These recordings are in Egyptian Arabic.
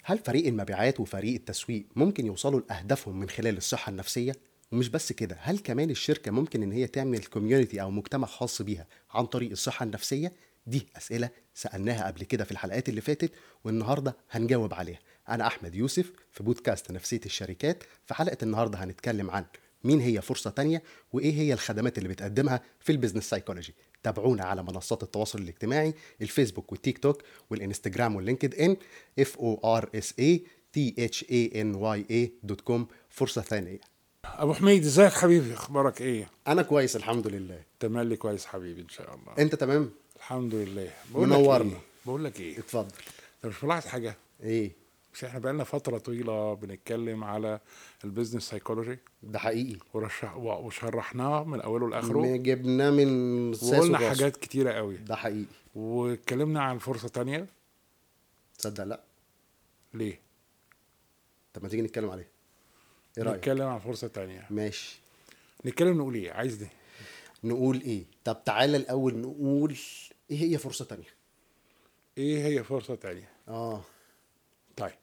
هل فريق المبيعات وفريق التسويق ممكن يوصلوا لأهدافهم من خلال الصحة النفسية؟ ومش بس كده هل كمان الشركة ممكن إن هي تعمل كوميونتي أو مجتمع خاص بيها عن طريق الصحة النفسية؟ دي أسئلة سألناها قبل كده في الحلقات اللي فاتت والنهاردة هنجاوب عليها أنا أحمد يوسف في بودكاست نفسية الشركات في حلقة النهاردة هنتكلم عن مين هي فرصة تانية وإيه هي الخدمات اللي بتقدمها في البيزنس سايكولوجي تابعونا على منصات التواصل الاجتماعي الفيسبوك والتيك توك والانستجرام واللينكد ان اف او ار اس اي تي اتش اي ان واي اي دوت كوم فرصة ثانية ابو حميد ازيك حبيبي اخبارك ايه أنا كويس الحمد لله تملي كويس حبيبي ان شاء الله أنت تمام؟ الحمد لله لك منورنا. إيه؟ بقول لك ايه اتفضل انت مش ملاحظ حاجه إيه مش احنا بقالنا فتره طويله بنتكلم على البيزنس سايكولوجي ده حقيقي ورشح و- وشرحناه من اوله لاخره جبناه من ساس وقلنا وراس. حاجات كتيره قوي ده حقيقي واتكلمنا عن فرصه تانية تصدق لا ليه طب ما تيجي نتكلم عليها ايه رايك نتكلم عن فرصه تانية ماشي نتكلم نقول ايه عايز دي نقول ايه طب تعالى الاول نقول ايه هي فرصه تانية ايه هي فرصه تانية اه طيب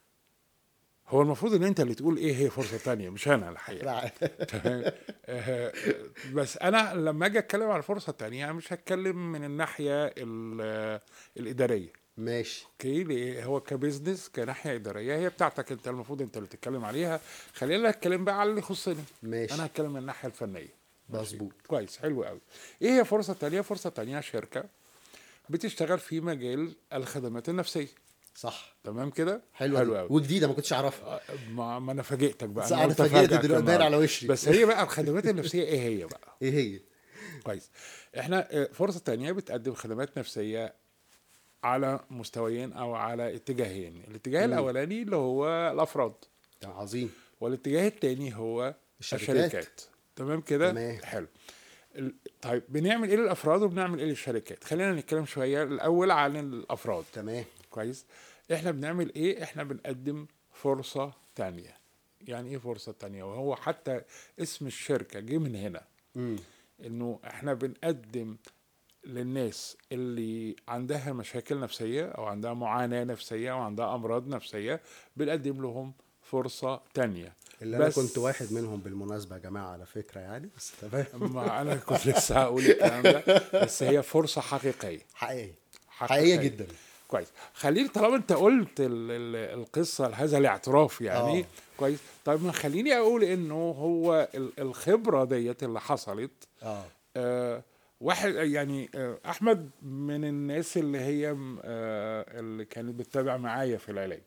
هو المفروض ان انت اللي تقول ايه هي فرصه تانية مش انا الحقيقه لا. تمام؟ آه، بس انا لما اجي اتكلم عن الفرصه التانية مش هتكلم من الناحيه ال- الاداريه ماشي اوكي ليه؟ هو كبزنس كناحيه اداريه هي بتاعتك انت المفروض انت اللي تتكلم عليها خلينا نتكلم بقى على اللي يخصني ماشي. انا هتكلم من الناحيه الفنيه ماشي. مظبوط. كويس حلو قوي ايه هي فرصه تانية فرصه تانية شركه بتشتغل في مجال الخدمات النفسيه صح تمام كده حلو حلو قوي قوي وجديده ما كنتش اعرفها آه، ما, ما انا فاجئتك بقى بس أنا قلت اتفاجئت أفاجئك دلوقتي باين النهاردة. على وشي. بس هي بقى الخدمات النفسيه ايه هي بقى ايه هي كويس احنا آه، فرصه تانية بتقدم خدمات نفسيه على مستويين او على اتجاهين الاتجاه الاولاني اللي هو الافراد ده عظيم والاتجاه التاني هو الشركات. الشركات تمام كده تمام. حلو ال- طيب بنعمل ايه للافراد وبنعمل ايه للشركات خلينا نتكلم شويه الاول عن الافراد تمام كويس احنا بنعمل ايه احنا بنقدم فرصة تانية يعني ايه فرصة تانية وهو حتى اسم الشركة جه من هنا امم انه احنا بنقدم للناس اللي عندها مشاكل نفسية او عندها معاناة نفسية او عندها امراض نفسية بنقدم لهم فرصة تانية اللي انا بس- كنت واحد منهم بالمناسبه يا جماعه على فكره يعني بس تمام ما انا كنت لسه هقول الكلام ده بس هي فرصة حقيقية حقيقيه حقيقية. حقيقيه جدا كويس خليني طالما انت قلت ال ال القصه هذا الاعتراف يعني آه. كويس طيب ما خليني اقول انه هو ال الخبره ديت اللي حصلت اه آه واحد يعني آه احمد من الناس اللي هي م- آه اللي كانت بتتابع معايا في العلاج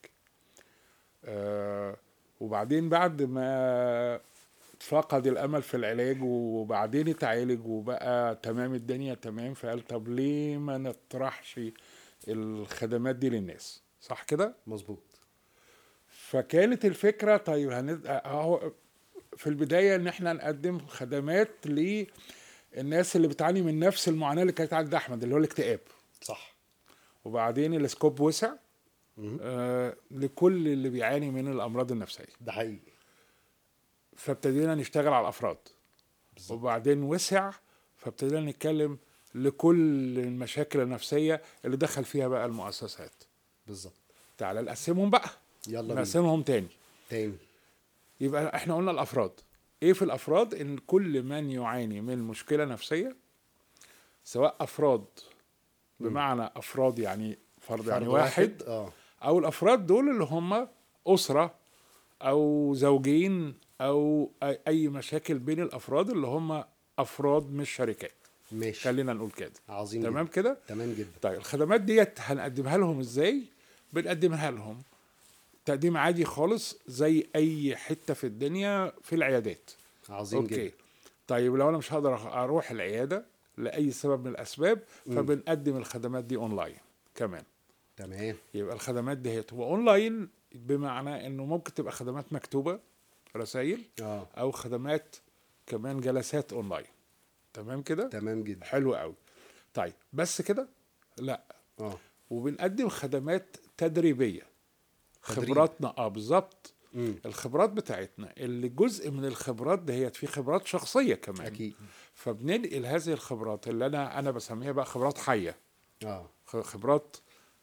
آه وبعدين بعد ما فقد الامل في العلاج وبعدين اتعالج وبقى تمام الدنيا تمام فقال طب ليه ما نطرحش الخدمات دي للناس صح كده مظبوط فكانت الفكره طيب هند... اهو في البدايه ان احنا نقدم خدمات للناس اللي بتعاني من نفس المعاناه اللي كانت عند احمد اللي هو الاكتئاب صح وبعدين السكوب وسع مم. آه لكل اللي بيعاني من الامراض النفسيه ده حقيقي فابتدينا نشتغل على الافراد بالظبط. وبعدين وسع فابتدينا نتكلم لكل المشاكل النفسيه اللي دخل فيها بقى المؤسسات بالظبط تعال نقسمهم بقى يلا بينا نقسمهم تاني تاني يبقى احنا قلنا الافراد ايه في الافراد ان كل من يعاني من مشكله نفسيه سواء افراد بمعنى افراد يعني فرد يعني فرد واحد اه او الافراد دول اللي هم اسره او زوجين او أي- اي مشاكل بين الافراد اللي هم افراد مش شركات ماشي خلينا نقول كده عظيم تمام جدا. كده تمام جدا طيب الخدمات ديت هنقدمها لهم ازاي بنقدمها لهم تقديم عادي خالص زي اي حته في الدنيا في العيادات عظيم اوكي جدا طيب لو انا مش هقدر أروح العياده لاي سبب من الاسباب مم. فبنقدم الخدمات دي اونلاين كمان تمام يبقى الخدمات دي هي تبقى اونلاين بمعنى انه ممكن تبقى خدمات مكتوبه رسائل اه او خدمات كمان جلسات اونلاين تمام كده تمام جدا حلو قوي طيب بس كده لا اه وبنقدم خدمات تدريبيه تدريب. خبراتنا اه بالظبط امم الخبرات بتاعتنا اللي جزء من الخبرات دهيت في خبرات شخصيه كمان اكيد فبننقل هذه الخبرات اللي انا انا بسميها بقى خبرات حيه اه خ- خبرات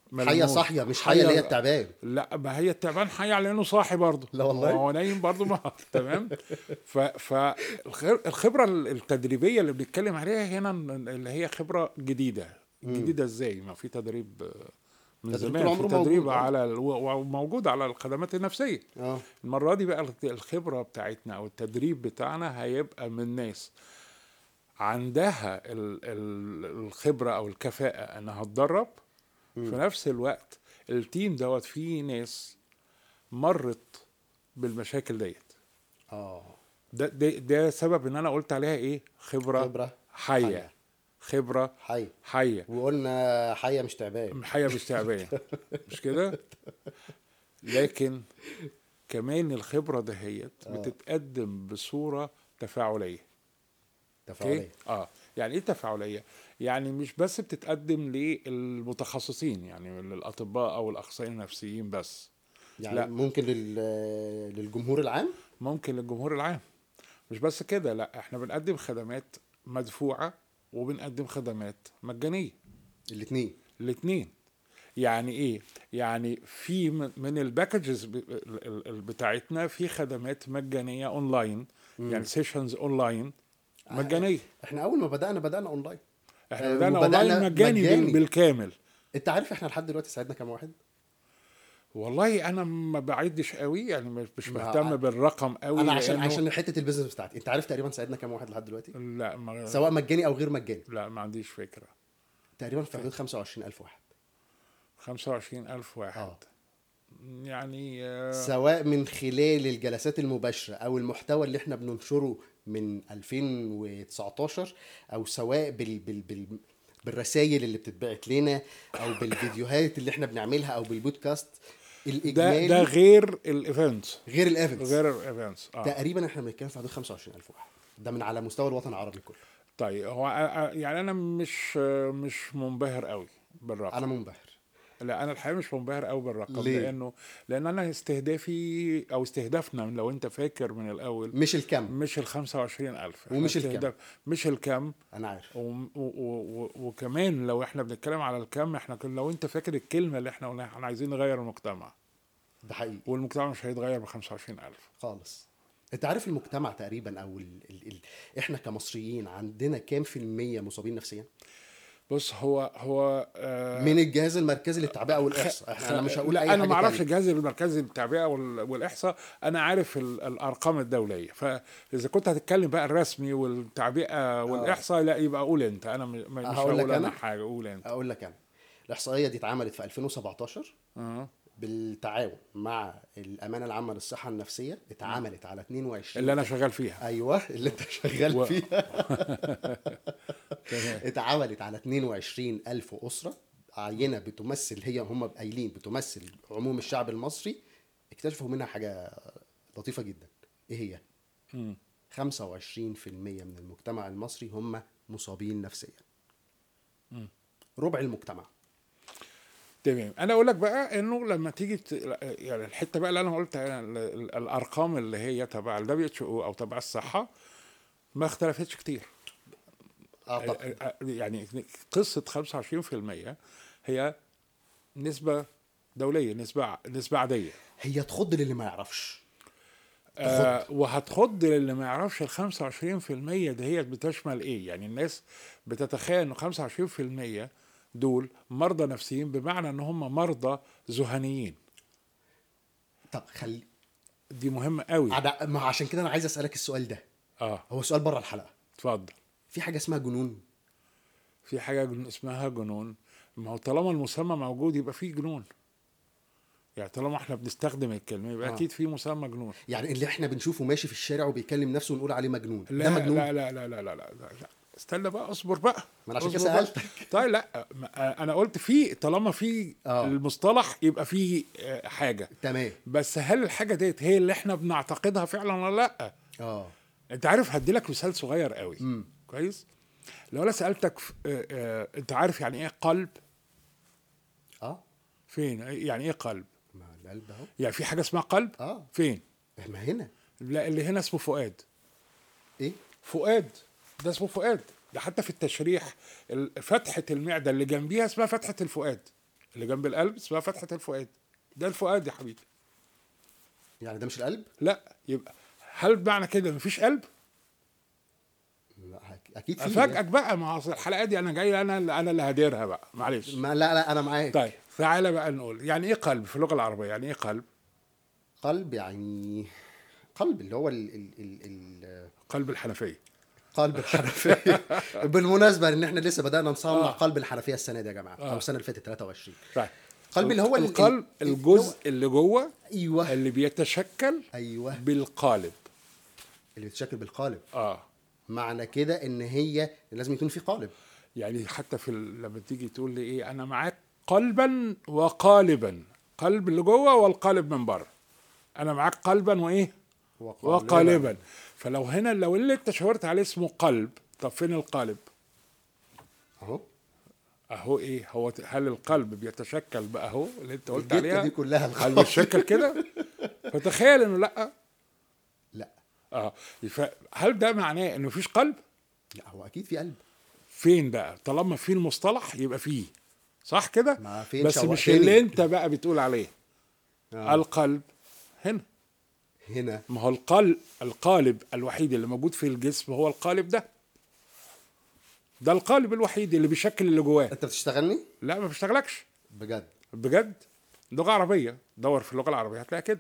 حيه ملموس. صاحيه مش حيه اللي هي حية- التعبان لا ما هي التعبان حي على انه صاحي برضه لا والله. هو نايم برضه ما تمام ف فالخبره التدريبيه اللي بنتكلم عليها هنا اللي هي خبره جديده جديده ازاي ما في تدريب آه، من تدريب زمان طول في عمره تدريب موجود، آه. على ال- و- وموجود على الخدمات النفسيه اه المره دي بقى الخبره بتاعتنا او التدريب بتاعنا هيبقى من ناس عندها ال- ال- الخبره او الكفاءه انها تدرب في نفس الوقت التيم دوت فيه ناس مرت بالمشاكل ديت اه ده ده, ده سبب ان انا قلت عليها ايه خبره, خبرة حيه, حية. خبره حي حيه وقلنا حيه مش تعبان حيه مش تعبان مش كده لكن كمان الخبره دهيت بتتقدم بصوره تفاعليه تفاعليه اوكي اه يعني ايه تفاعليه يعني مش بس بتتقدم للمتخصصين يعني للاطباء او الاخصائيين النفسيين بس يعني لا. ممكن لل... للجمهور العام ممكن للجمهور العام مش بس كده لا احنا بنقدم خدمات مدفوعه وبنقدم خدمات مجانيه الاثنين الاثنين يعني ايه يعني في من- من الباكجز ب- ال- ال- ال- بتاعتنا في خدمات مجانيه اونلاين يعني سيشنز اونلاين مجانيه احنا اول ما بدانا بدانا اونلاين احنا آه، بدانا وبدأنا اونلاين مجاني, مجاني. بال- بالكامل انت عارف احنا لحد دلوقتي ساعدنا كام واحد والله انا ما بعدش قوي يعني مش مش ما- مهتم بالرقم قوي انا عشان لأنه- عشان حته البيزنس بتاعتي انت عارف تقريبا ساعدنا كام واحد لحد دلوقتي لا ما سواء مجاني او غير مجاني لا ما عنديش فكره تقريبا في حدود 25000 واحد 25000 واحد آه. يعني آه، سواء من خلال الجلسات المباشرة أو المحتوى اللي احنا بننشره من 2019 أو سواء بال بال بال بالرسائل اللي بتتبعت لنا أو بالفيديوهات اللي احنا بنعملها أو بالبودكاست ده الإجمالي ده غير الايفنتس غير الإيفنتس غير الايفنتس اه تقريبا احنا بنتكلم في حدود 25000 واحد ده من على مستوى الوطن العربي كله طيب هو آه، يعني انا مش آه، مش منبهر قوي بالرقم أنا منبهر لا انا الحقيقه مش منبهر قوي بالرقم ليه؟ لانه لان انا استهدافي او استهدافنا لو انت فاكر من الاول مش الكم مش ال 25000 إحنا ومش الكم. استهداف- مش الكم أنا عارف و- و- و- وكمان لو احنا بنتكلم على الكم احنا كن- لو انت فاكر الكلمه اللي احنا قلناها احنا عايزين نغير المجتمع ده حقيقي والمجتمع مش هيتغير ب 25000 خالص انت عارف المجتمع تقريبا او ال ال ال احنا كمصريين عندنا كام في المية مصابين نفسيا بص هو هو آه من الجهاز المركزي للتعبئه والاحصاء احنا انا مش هقول لا اي انا حاجه ما اعرفش تانية. الجهاز المركزي للتعبئه وال- والاحصاء انا عارف ال- الارقام الدوليه فاذا كنت هتتكلم بقى الرسمي والتعبئه والاحصاء لا يبقى قول انت انا م- م- مش هقول لك هقول انا أنا؟ حاجه قول انت اقول لك انا الاحصائيه دي اتعملت في 2017 اه بالتعاون مع الامانه العامه للصحه النفسيه اتعملت على 22 اللي انا شغال فيها ايوه اللي انت شغال و- فيها تمام. اتعملت على 22 ألف أسرة عينة بتمثل هي هم قايلين بتمثل عموم الشعب المصري اكتشفوا منها حاجة لطيفة جدا ايه هي؟ مم. 25% من المجتمع المصري هم مصابين نفسيا ربع المجتمع تمام انا اقول لك بقى انه لما تيجي ت... يعني الحته بقى اللي انا قلت ال- ال- الارقام اللي هي تبع ال WHO او تبع الصحه ما اختلفتش كتير اعتقد يعني قصه 25% هي نسبه دوليه نسبه نسبه عاديه هي تخض للي ما يعرفش آه وهتخض للي ما يعرفش ال 25% دهيت بتشمل ايه؟ يعني الناس بتتخيل ان 25% دول مرضى نفسيين بمعنى ان هم مرضى ذهنيين طب خلي دي مهمه قوي عدا- ما عشان كده انا عايز اسالك السؤال ده اه هو سؤال بره الحلقه اتفضل في حاجه اسمها جنون في حاجه جن- اسمها جنون ما هو طالما المسمى موجود يبقى في جنون يعني طالما احنا بنستخدم الكلمه يبقى آه. اكيد في مسمى جنون يعني اللي احنا بنشوفه ماشي في الشارع وبيكلم نفسه ونقول عليه مجنون لا ده مجنون لا لا لا لا لا لا, لا, لا. استنى بقى اصبر بقى ما أنا عشان كده اصبر بقى. سألتك. طيب لا ما- انا قلت في طالما في آه. المصطلح يبقى في آه، حاجه تمام بس هل الحاجه ديت هي اللي احنا بنعتقدها فعلا ولا لا اه انت عارف هدي لك مثال صغير قوي مم. كويس لو انا سالتك ف- آه، آه، انت عارف يعني ايه قلب اه فين يعني ايه قلب ما القلب اهو يعني في حاجه اسمها قلب اه فين ما هنا لا اللي هنا اسمه فؤاد ايه فؤاد ده اسمه فؤاد ده حتى في التشريح ال- فتحة المعدة اللي جنبيها اسمها فتحة الفؤاد اللي جنب القلب اسمها فتحه الفؤاد ده الفؤاد يا حبيبي يعني ده مش القلب لا يبقى هل معنى كده مفيش قلب لا اكيد في افاجئك بقى ما هو أصل الحلقه دي انا جاي انا اللي انا اللي هديرها بقى معلش ما لا لا انا معاك طيب تعالى بقى نقول يعني ايه قلب في اللغه العربيه يعني ايه قلب قلب يعني قلب اللي هو ال ال ال ال قلب الحنفيه قلب الحنفيه بالمناسبه ان احنا لسه بدانا نصنع آه. قلب الحنفيه السنه دي يا جماعه آه. او السنه اللي فاتت 23 طيب قلب اللي هو ال- القلب ال- الجزء اللي جوه ايوه اللي بيتشكل ايوه بالقالب اللي بتشكل بالقالب اه معنى كده ان هي لازم يكون في قالب يعني حتى في ال- لما تيجي تقول لي ايه انا معاك قلبا وقالبا قلب اللي جوه والقالب من بره انا معاك قلبا وايه وقالبا فلو هنا لو اللي انت شاورت عليه اسمه قلب طب فين القالب اهو اهو ايه هو ت- هل القلب بيتشكل بقى اهو اللي انت قلت الجتة عليها دي كلها هل القلب بيتشكل كده فتخيل انه لا لا اه فهل ده معناه انه مفيش قلب لا هو اكيد في قلب فين بقى طالما في المصطلح يبقى فيه صح كده ما فين بس مش شوقتني. اللي انت بقى بتقول عليه آه. القلب هنا هنا ما هو القلب القالب الوحيد اللي موجود في الجسم هو القالب ده ده القالب الوحيد اللي بيشكل اللي جواه انت بتشتغلني لا ما بيشتغلكش بجد بجد لغة عربية دور في اللغة العربية هتلاقي كده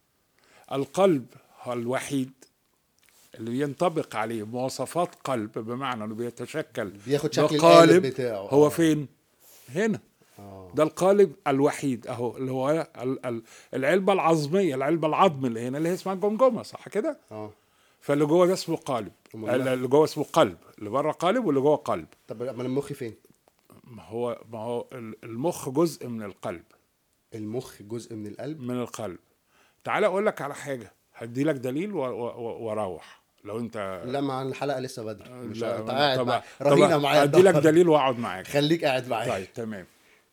القلب هو الوحيد اللي ينطبق عليه مواصفات قلب بمعنى انه بيتشكل بياخد شكل بقالب القالب بتاعه هو آه. فين؟ هنا اه ده القالب الوحيد اهو اللي هو ال- ال- العلبة العظمية العلبة العظم اللي هنا اللي هي اسمها الجمجمة صح كده؟ اه فاللي جوه ده اسمه قالب أمال لا. اللي جوه اسمه قلب اللي بره قالب واللي جوه قلب طب امال المخ فين ما هو ما هو ال- المخ جزء من القلب المخ جزء من القلب من القلب تعال اقول لك على حاجه هدي لك دليل و- و- و- واروح لو انت لا مع الحلقه لسه بدري مش لا، انت قاعد طب- مع... طب رهينه معايا ادي لك النهاردة. دليل واقعد معاك خليك قاعد معايا طيب تمام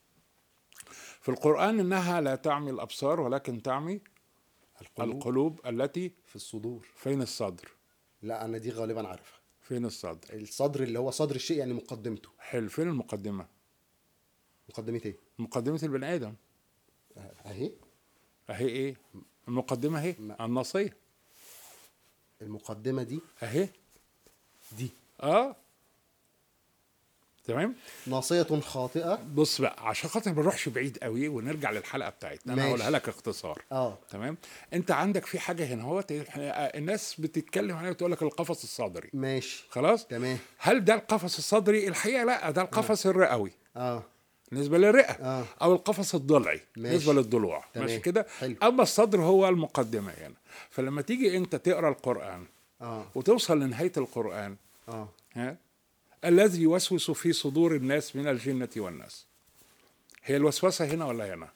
في القران انها لا تعمي الابصار ولكن تعمي القلوب القلوب التي في الصدور فين الصدر لا انا دي غالبا عارفها فين الصدر الصدر اللي هو صدر الشيء يعني مقدمته حلو فين المقدمه مقدمه ايه مقدمه البني ادم اهي اهي ايه المقدمه اهي ما- النصيه المقدمه دي اهي دي اه تمام ناصيه خاطئه بص بقى عشان خاطر ما نروحش بعيد قوي ونرجع للحلقه بتاعتنا انا ماشي. هقولها لك اختصار اه تمام انت عندك في حاجه هنا هو الناس بتتكلم عليها وتقول لك القفص الصدري ماشي خلاص تمام هل ده القفص الصدري الحقيقه لا ده القفص الرئوي اه بالنسبه للرئه آه. او القفص الضلعي ماشي. بالنسبه للضلوع تمام. ماشي كده حلو. اما الصدر هو المقدمه يعني فلما تيجي انت تقرا القران اه وتوصل لنهايه القران اه ها الذي يوسوس في صدور الناس من الجنة والناس هي الوسوسة هنا ولا هنا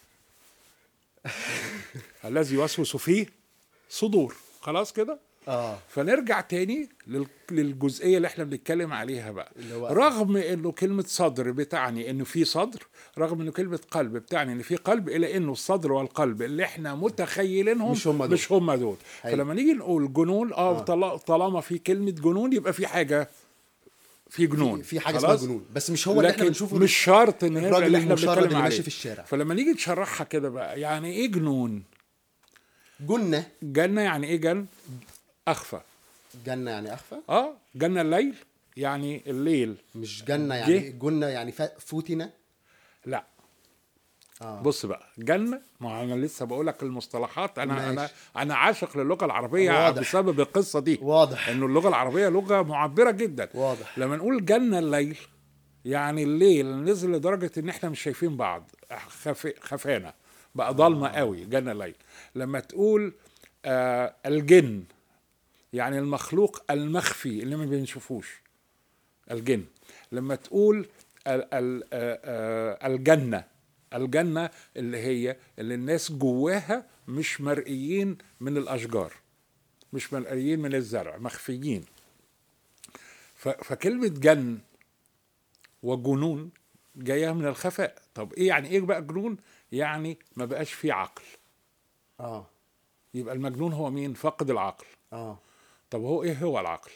الذي يوسوس في صدور خلاص كده اه فنرجع تاني لل- للجزئية اللي احنا بنتكلم عليها بقى اللي هو- رغم انه كلمة صدر بتعني انه في صدر رغم انه كلمة قلب بتعني ان في قلب الا انه الصدر والقلب اللي احنا متخيلينهم مش هم دول. مش هم دول حلو. فلما نيجي نقول جنون اه, آه. طلا- طالما في كلمة جنون يبقى في حاجة في جنون في حاجه اسمها خلاص؟ جنون بس مش هو اللي احنا لكن بنشوفه مش شرط ان هي الراجل اللي احنا المشرد بنتكلم اللي ماشي عليه في الشارع. فلما نيجي نشرحها كده بقى يعني ايه جنون جنه جنة يعني ايه جن اخفى جنه يعني اخفى اه جنة الليل يعني الليل مش جنه يعني جه. جنه يعني ف- فتنه لا اه بص بقى جنة ما انا لسه بقول لك المصطلحات انا ماشي. انا انا عاشق للغه العربيه واضح. بسبب القصه دي واضح انه اللغه العربيه لغه معبره جدا واضح لما نقول جنة الليل يعني الليل نزل لدرجة ان احنا مش شايفين بعض خف... خفانا بقى ضلمة قوي جنة الليل لما تقول آه الجن يعني المخلوق المخفي اللي ما بنشوفوش الجن لما تقول ال... ال... آه آه الجنة الجنة اللي هي اللي الناس جواها مش مرئيين من الأشجار مش مرئيين من الزرع مخفيين ف... فكلمة جن وجنون جايه من الخفاء طب ايه يعني ايه بقى جنون يعني ما بقاش فيه عقل اه يبقى المجنون هو مين فقد العقل اه طب هو ايه هو العقل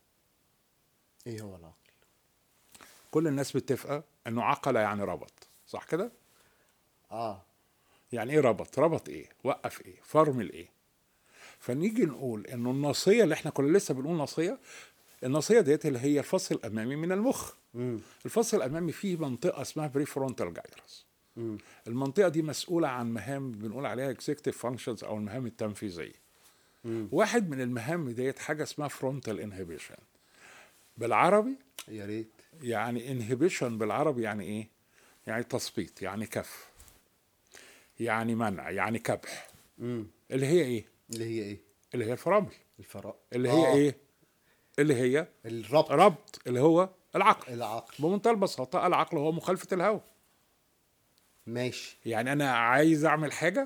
ايه هو العقل كل الناس متفقه انه عقل يعني ربط صح كده اه يعني ايه ربط ربط ايه وقف ايه فرمل ايه فنيجي نقول انه الناصيه اللي احنا كنا لسه بنقول ناصيه الناصيه ديت اللي هي الفص الامامي من المخ امم الفص الامامي فيه منطقه اسمها بري فرونتال جايرس امم المنطقه دي مسؤوله عن مهام بنقول عليها اكزيكتيف فانكشنز او المهام التنفيذيه مم. واحد من المهام ديت حاجه اسمها فرونتال انهبيشن بالعربي يا ريت يعني انهبيشن بالعربي يعني ايه يعني تثبيط يعني كف يعني منع يعني كبح امم اللي هي ايه اللي هي ايه اللي هي الفرامل الفراغ اللي هي آه. ايه اللي هي الربط ربط اللي هو العقل العقل بمنتهى البساطه العقل هو مخالفه الهوى ماشي يعني انا عايز اعمل حاجه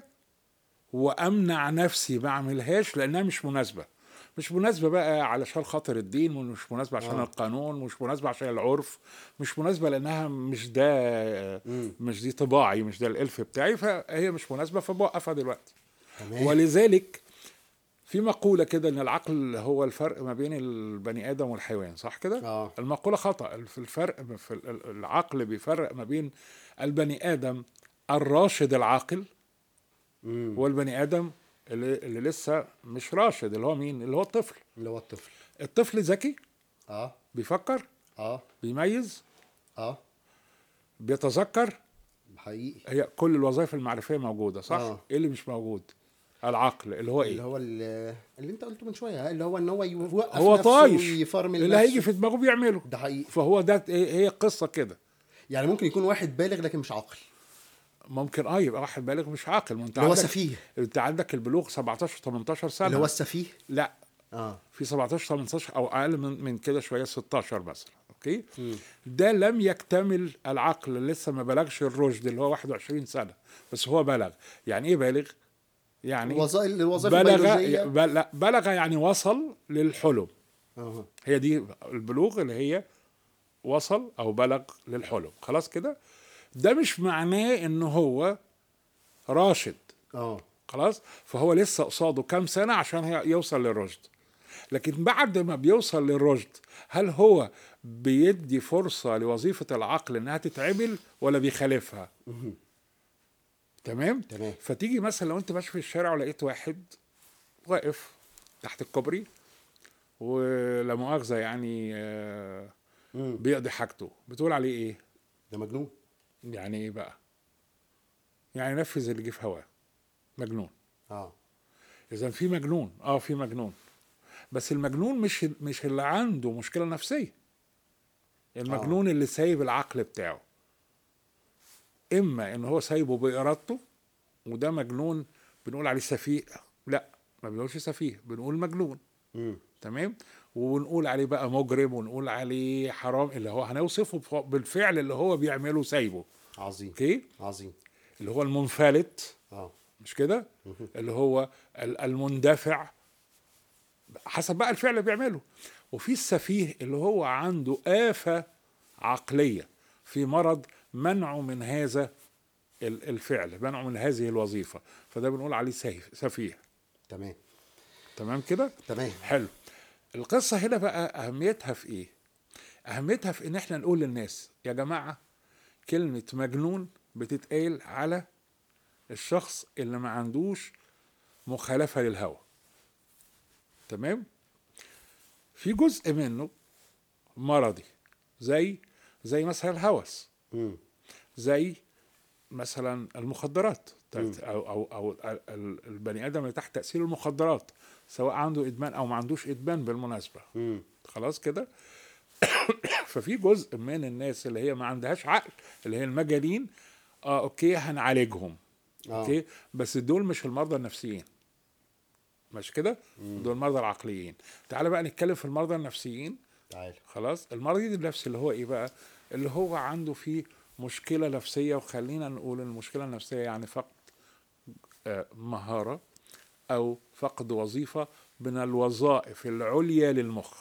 وامنع نفسي ما اعملهاش لانها مش مناسبه مش مناسبه بقى علشان خاطر الدين ومش مناسبه عشان آه. آه. القانون مش مناسبه عشان العرف مش مناسبه لانها مش ده مم. مش دي طباعي مش ده الالف بتاعي فهي مش مناسبه فبوقفها دلوقتي تمام ولذلك في مقولة كده إن العقل هو الفرق ما بين البني آدم والحيوان صح كده؟ اه المقولة خطأ في الفرق في ال- العقل بيفرق ما بين البني آدم الراشد العاقل امم والبني آدم اللي, اللي لسه مش راشد اللي هو مين؟ اللي هو الطفل اللي هو الطفل الطفل ذكي اه بيفكر اه بيميز اه بيتذكر حقيقي هي كل الوظائف المعرفية موجودة صح؟ آه. ايه اللي مش موجود؟ العقل اللي هو اللي ايه؟ هو ال- اللي انت قلته من شويه اللي هو ان هو يوقف هو نفسه طايش ويفرمل اللي نفسه. هيجي في دماغه بيعمله ده حقيقي فهو ده هي هي القصة كده يعني ممكن يكون واحد بالغ لكن مش عاقل ممكن اه يبقى واحد بالغ مش عاقل ما انت اللي هو عندك سفيه انت عندك البلوغ 17 18 سنه اللي هو السفيه لا اه في 17 18 او اقل من من كده شويه 16 مثلا اوكي مم. ده لم يكتمل العقل لسه ما بلغش الرشد اللي هو 21 سنه بس هو بلغ يعني ايه بالغ يعني الوظائف الوظائف بلغ البيولوجيه بل- بلغ يعني وصل للحلم اه هي دي البلوغ اللي هي وصل او بلغ للحلم خلاص كده ده مش معناه ان هو راشد اه خلاص فهو لسه قصاده كام سنه عشان هي- يوصل للرشد لكن بعد ما بيوصل للرشد هل هو بيدي فرصه لوظيفه العقل انها تتعمل ولا بيخالفها مهم. تمام تمام فتيجي مثلا لو انت ماشي في الشارع ولقيت واحد واقف تحت الكوبري ولا مؤاخذه يعني آه، مم. بيقضي حاجته بتقول عليه ايه ده مجنون يعني ايه بقى يعني نفذ اللي جه في هواه مجنون اه اذا في مجنون اه في مجنون بس المجنون مش مش اللي عنده مشكله نفسيه المجنون اللي سايب العقل بتاعه اما ان هو سايبه بارادته وده مجنون بنقول عليه سفيه لا ما بنقولش سفيه بنقول مجنون مم. تمام ونقول عليه بقى مجرم ونقول عليه حرام اللي هو هنوصفه بف- بالفعل اللي هو بيعمله سايبه عظيم اوكي عظيم اللي هو المنفلت اه مش كده مهم. اللي هو ال- المندفع حسب بقى الفعل اللي بيعمله وفي السفيه اللي هو عنده آفة عقلية في مرض منعه من هذا ال- الفعل منعه من هذه الوظيفة فده بنقول عليه سيف- سفيه تمام تمام كده تمام حلو القصة هنا بقى أهميتها في إيه أهميتها في إن إحنا نقول للناس يا جماعة كلمة مجنون بتتقال على الشخص اللي ما عندوش مخالفة للهوى تمام في جزء منه مرضي زي زي مثلا الهوس مم. زي مثلا المخدرات مم. او او او ال- ال- البني ادم اللي تحت تاثير المخدرات سواء عنده ادمان او ما عندوش ادمان بالمناسبه مم. خلاص كده ففي جزء من الناس اللي هي ما عندهاش عقل اللي هي المجانين اه اوكي هنعالجهم اه اوكي بس دول مش المرضى النفسيين مش كده دول المرضى العقليين تعال بقى نتكلم في المرضى النفسيين تعال خلاص المريض النفسي اللي هو ايه بقى اللي هو عنده فيه مشكلة نفسية وخلينا نقول إن المشكلة النفسية يعني فقد آه، مهارة أو فقد وظيفة من الوظائف العليا للمخ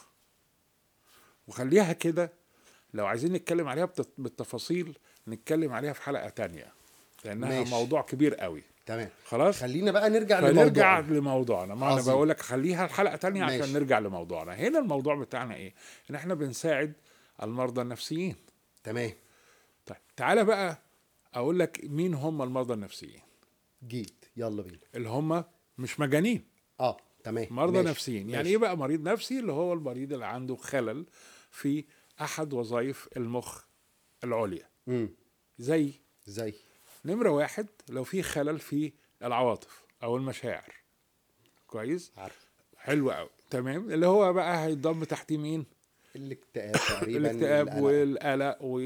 وخليها كده لو عايزين نتكلم عليها بت- بالتفاصيل نتكلم عليها في حلقة تانية لأنها ماشي. موضوع كبير قوي تمام خلاص خلينا بقى نرجع فنرجع لموضوعنا لموضوعنا ما انا عظيم. بقول لك خليها الحلقه تانية عشان ماشي. نرجع لموضوعنا هنا الموضوع بتاعنا ايه ان احنا بنساعد المرضى النفسيين تمام طيب تعالى بقى اقول لك مين هم المرضى النفسيين جيت يلا بينا اللي هم مش مجانين اه تمام مرضى ماشي. نفسيين يعني ماشي. ايه بقى مريض نفسي اللي هو المريض اللي عنده خلل في احد وظائف المخ العليا امم زي زي نمرة واحد لو في خلل في العواطف او المشاعر كويس عارف حلو قوي تمام اللي هو بقى هيتضم تحت مين الاكتئاب تقريبا الاكتئاب القلق. والقلق و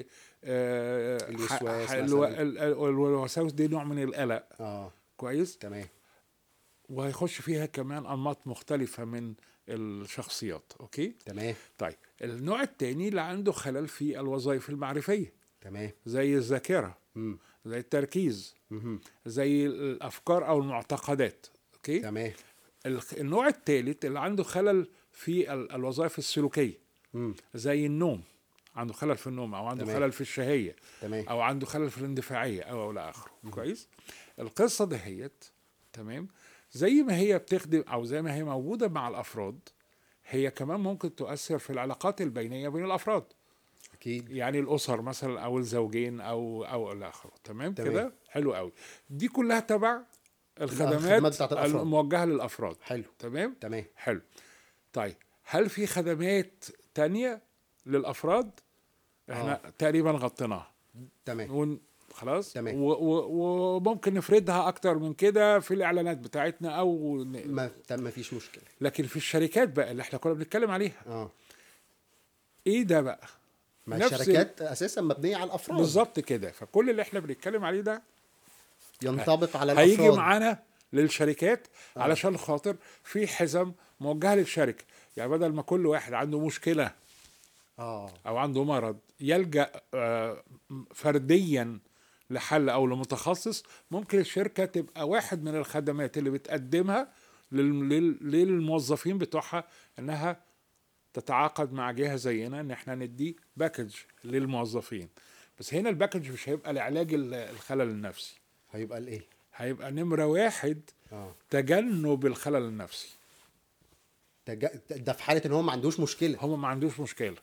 آه، الوسواس ح- ح- مثلاً. الو- ال- ال- والوساوس دي نوع من القلق اه كويس تمام وهيخش فيها كمان انماط مختلفه من الشخصيات اوكي تمام طيب النوع الثاني اللي عنده خلل في الوظائف المعرفيه تمام زي الذاكره امم زي التركيز مهم. زي الافكار او المعتقدات اوكي تمام الخ- النوع الثالث اللي عنده خلل في ال- الوظائف السلوكيه امم زي النوم عنده خلل في النوم او عنده تمام. خلل في الشهيه تمام او عنده خلل في الاندفاعيه او او الى اخره كويس القصه دهيت تمام زي ما هي بتخدم او زي ما هي موجوده مع الافراد هي كمان ممكن تؤثر في العلاقات البينيه بين الافراد اكيد يعني الاسر مثلا او الزوجين او او الى اخره تمام, تمام. كده حلو قوي دي كلها تبع الخدمات الخدمات بتاعت الأفراد. الموجهه للافراد حلو تمام تمام حلو طيب هل في خدمات تانية للافراد احنا آه. تقريبا غطيناها تمام ون... خلاص تمام. و... و... وممكن نفردها اكتر من كده في الاعلانات بتاعتنا او ن... ما تم ما فيش مشكله لكن في الشركات بقى اللي احنا كنا بنتكلم عليها اه ايه ده بقى ما نفس الشركات اساسا مبنيه على الافراد بالظبط كده فكل اللي احنا بنتكلم عليه ده ينطبق على الافراد هيجي معانا للشركات علشان خاطر في حزم موجهه للشركه يعني بدل ما كل واحد عنده مشكله اه او عنده مرض يلجا آه، فرديا لحل او لمتخصص ممكن الشركه تبقى واحد من الخدمات اللي بتقدمها لل- لل- للموظفين بتوعها انها تتعاقد مع جهه زينا ان احنا ندي باكج للموظفين بس هنا الباكج مش هيبقى لعلاج ال- الخلل النفسي هيبقى الايه هيبقى نمره واحد اه تجنب الخلل النفسي تج... ده في حاله ان هو ما عندوش مشكله هو ما عندوش مشكله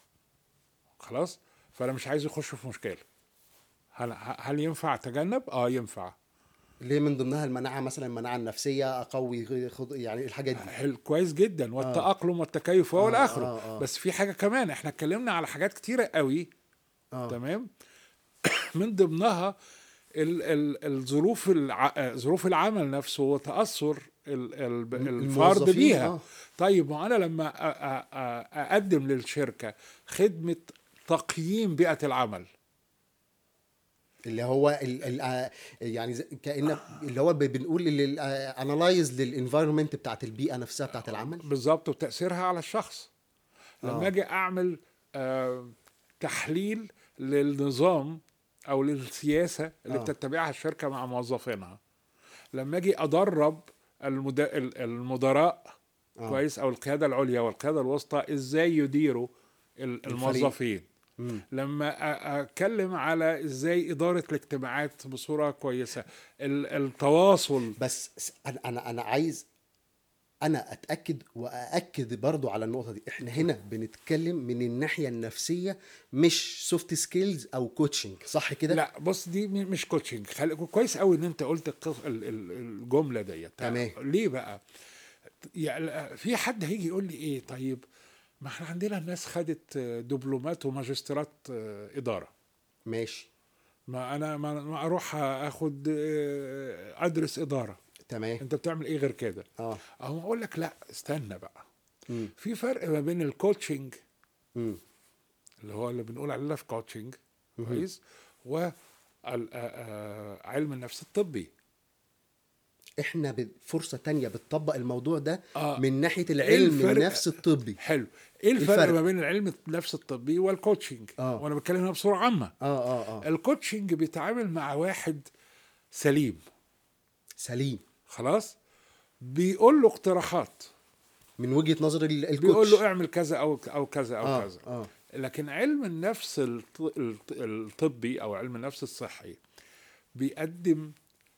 خلاص فانا مش عايز يخش في مشكله هل هل ينفع تجنب اه ينفع ليه من ضمنها المناعه مثلا المناعه النفسيه اقوي خد... يعني الحاجات دي حلو كويس جدا والتاقلم والتكيف وهو آه، الاخره آه، آه. بس في حاجه كمان احنا اتكلمنا على حاجات كتيره قوي اه تمام من ضمنها ال ال الظروف الع... آه، ظروف العمل نفسه وتاثر ال ال الفرد الموظفين، بيها آه. طيب وانا لما أ- أ- أ- اقدم للشركه خدمه تقييم بيئه العمل اللي هو ال... ال... آه، يعني زي- كأن اللي هو ب- بنقول انالايز للانفايرمنت بتاعت البيئه نفسها بتاعت العمل بالظبط وتاثيرها على الشخص لما آه. اجي اعمل آه تحليل للنظام او للسياسه اللي آه. بتتبعها الشركه مع موظفينها لما اجي ادرب المد... ال- المدراء آه. كويس او القياده العليا والقياده الوسطى ازاي يديروا ال- الموظفين مم. لما أ- اتكلم على ازاي اداره الاجتماعات بصوره كويسه ال- التواصل بس س- انا انا انا عايز انا اتاكد وااكد برضو على النقطه دي احنا هنا بنتكلم من الناحيه النفسيه مش سوفت سكيلز او كوتشنج صح كده لا بص دي م- مش كوتشنج خل... كويس قوي ان انت قلت القص... ال- ال- الجمله ديت تمام. ليه بقى يعني في حد هيجي يقول لي ايه طيب ما احنا عندنا الناس خدت دبلومات وماجستيرات اداره ماشي ما انا ما ما اروح اخد آه، ادرس اداره تمام انت بتعمل ايه غير كده اه اهو اقول لك لا استنى بقى مم. في فرق ما بين الكوتشنج مم. اللي هو اللي بنقول عليه في كوتشنج كويس وعلم النفس الطبي احنا بفرصه تانية بتطبق الموضوع ده آه. من ناحيه إيه العلم الفرق؟ النفس الطبي حلو ايه الفرق, الفرق؟ ما بين العلم النفس الطبي والكوتشنج آه. وانا بتكلم هنا بصوره عامه اه اه اه الكوتشنج بيتعامل مع واحد سليم سليم خلاص بيقول له اقتراحات من وجهه نظر ال- الكوتش بيقول له اعمل كذا او او كذا او آه، كذا آه. لكن علم النفس الط- الط- الطبي او علم النفس الصحي بيقدم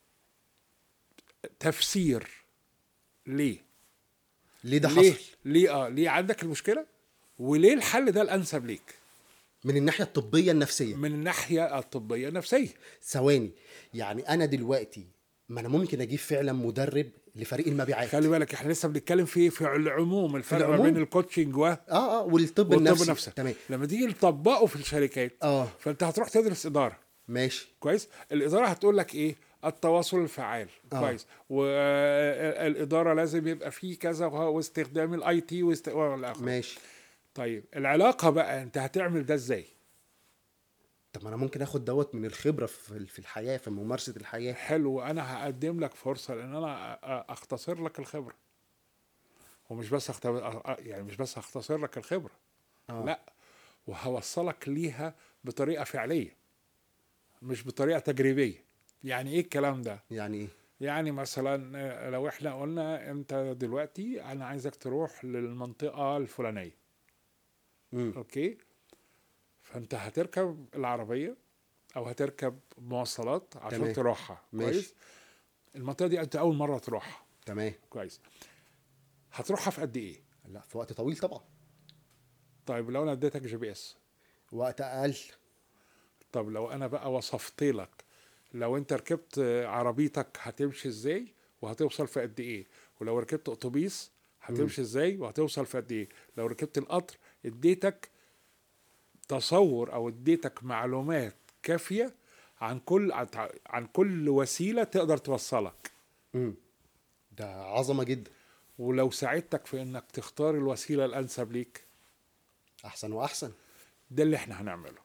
تفسير ليه ليه ده ليه حصل ليه اه ليه عندك المشكله وليه الحل ده الانسب ليك من الناحيه الطبيه النفسيه من الناحيه الطبيه النفسيه ثواني يعني انا دلوقتي ما انا ممكن اجيب فعلا مدرب لفريق المبيعات خلي بالك احنا لسه بنتكلم في في العموم الفرق ما العموم. بين الكوتشنج و اه اه والطب والطب النفسي نفسه تمام لما تيجي تطبقه في الشركات اه فانت هتروح تدرس اداره ماشي كويس الاداره هتقول لك ايه التواصل الفعال آه. كويس والاداره لازم يبقى فيه كذا وه- واستخدام الاي تي واست... والآخر. ماشي طيب العلاقه بقى انت هتعمل ده ازاي طب ما انا ممكن اخد دوت من الخبره في في الحياه في ممارسه الحياه حلو انا هقدم لك فرصه لان انا أ- أ- اختصر لك الخبره ومش بس أخت... يعني مش بس هختصر لك الخبره آه. لا وهوصلك ليها بطريقه فعليه مش بطريقه تجريبيه يعني ايه الكلام ده يعني ايه يعني مثلا آه، لو احنا قلنا انت دلوقتي انا عايزك تروح للمنطقه الفلانيه مم. اوكي فانت هتركب العربيه او هتركب مواصلات عشان تمام. تروحها ماشي. كويس المنطقه دي انت اول مره تروحها تمام كويس هتروحها في قد ايه لا في وقت طويل طبعا طيب لو انا اديتك جي بي اس وقت اقل طب لو انا بقى وصفت لك لو انت ركبت عربيتك هتمشي ازاي وهتوصل في قد ايه ولو ركبت اتوبيس هتمشي ازاي وهتوصل في قد ايه لو ركبت القطر اديتك تصور او اديتك معلومات كافيه عن كل عن كل وسيله تقدر توصلك مم. ده عظمه جدا ولو ساعدتك في انك تختار الوسيله الانسب ليك احسن واحسن ده اللي احنا هنعمله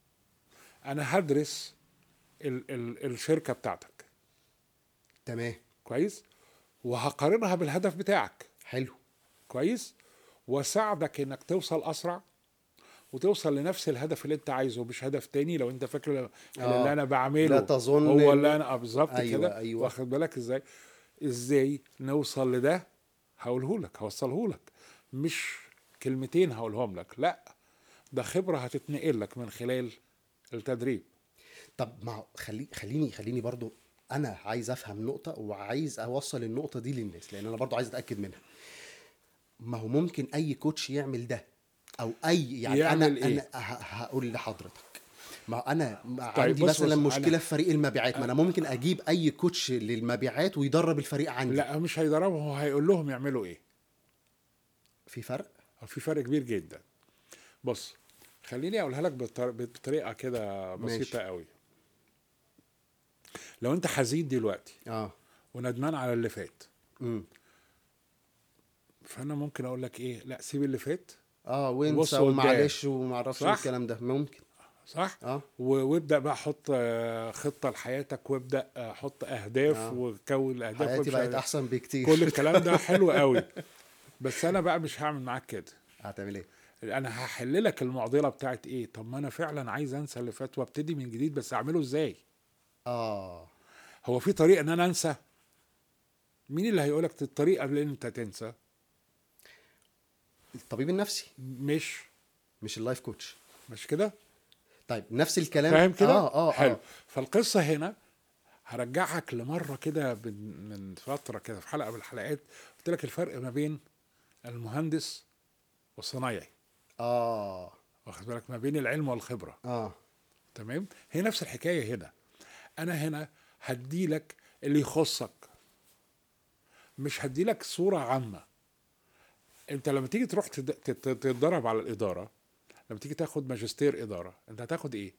انا هدرس ال ال الشركه بتاعتك تمام كويس وهقارنها بالهدف بتاعك حلو كويس واساعدك انك توصل اسرع وتوصل لنفس الهدف اللي انت عايزه مش هدف تاني لو انت فاكر ان آه. اللي انا بعمله لا تظن هو إن- اللي انا آه بالظبط أيوة، كده أيوة. واخد بالك ازاي ازاي نوصل لده هقوله لك هوصله لك مش كلمتين هقولهم لك لا ده خبره هتتنقل لك من خلال التدريب طب ما هو خلي خليني خليني برضو انا عايز افهم نقطه وعايز اوصل النقطه دي للناس لان انا برضو عايز اتاكد منها ما هو ممكن اي كوتش يعمل ده او اي يعني يعمل انا إيه؟ انا ه- هقول لحضرتك ما هو انا ما طيب عندي بص مثلا بص، مشكله أنا- في فريق المبيعات ما انا ممكن اجيب اي كوتش للمبيعات ويدرب الفريق عندي لا مش هيدربهم هو هيقول لهم يعملوا ايه في فرق في فرق كبير جدا بص خليني اقولها لك بطر- بطريقه كده بسيطه ماشي. قوي لو انت حزين دلوقتي اه وندمان على اللي فات امم فانا ممكن اقول لك ايه لا سيب اللي فات اه بص وانسى قدام. ومعلش وما اعرفش صح؟ الكلام ده ممكن صح اه و- وابدا بقى حط آه، خطه لحياتك وابدا آه، حط اهداف آه. وكون الاهداف حياتي وامشي بقت عليها. احسن بكتير كل الكلام ده حلو قوي بس انا بقى مش هعمل معاك كده هتعمل ايه انا هحل لك المعضله بتاعت ايه طب ما انا فعلا عايز انسى اللي فات وابتدي من جديد بس اعمله ازاي اه هو في طريقه ان انا انسى مين اللي هيقولك الطريقه اللي انت تنسى الطبيب النفسي مش مش اللايف كوتش مش كده طيب نفس الكلام فاهم كده اه اه حلو آه. فالقصه هنا هرجعك لمره كده من من فتره كده في حلقه من الحلقات قلت لك الفرق ما بين المهندس والصنايعي اه واخد بالك ما بين العلم والخبره اه تمام هي نفس الحكايه هنا انا هنا هديلك اللي يخصك مش هديلك صوره عامه انت لما تيجي تروح تد- تت- تتدرب على الاداره لما تيجي تاخد ماجستير اداره انت هتاخد ايه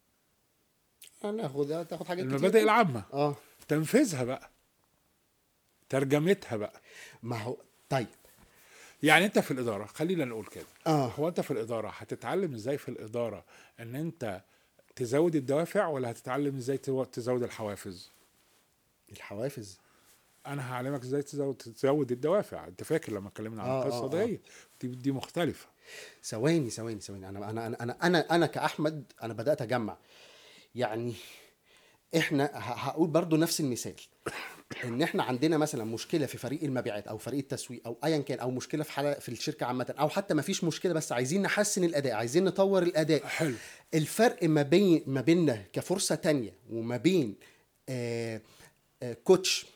هناخد تاخد حاجات كتير. المبادئ العامه اه تنفيذها بقى ترجمتها بقى ما هو طيب يعني انت في الاداره خلينا نقول كده اه هو انت في الاداره هتتعلم ازاي في الاداره ان انت تزود الدوافع ولا هتتعلم ازاي تو- تزود الحوافز الحوافز انا هعلمك ازاي تزود تزود الدوافع انت فاكر لما اتكلمنا عن آه، القصه آه، آه. دي دي دي مختلفه ثواني ثواني ثواني انا انا انا انا انا, أنا كاحمد انا بدات اجمع يعني احنا ه- هقول برضو نفس المثال ان احنا عندنا مثلا مشكله في فريق المبيعات او فريق التسويق او ايا كان او مشكله في حاله في الشركه عامه او حتى ما فيش مشكله بس عايزين نحسن الاداء عايزين نطور الاداء حلو الفرق ما بين ما بيننا كفرصه تانية وما بين آه آه كوتش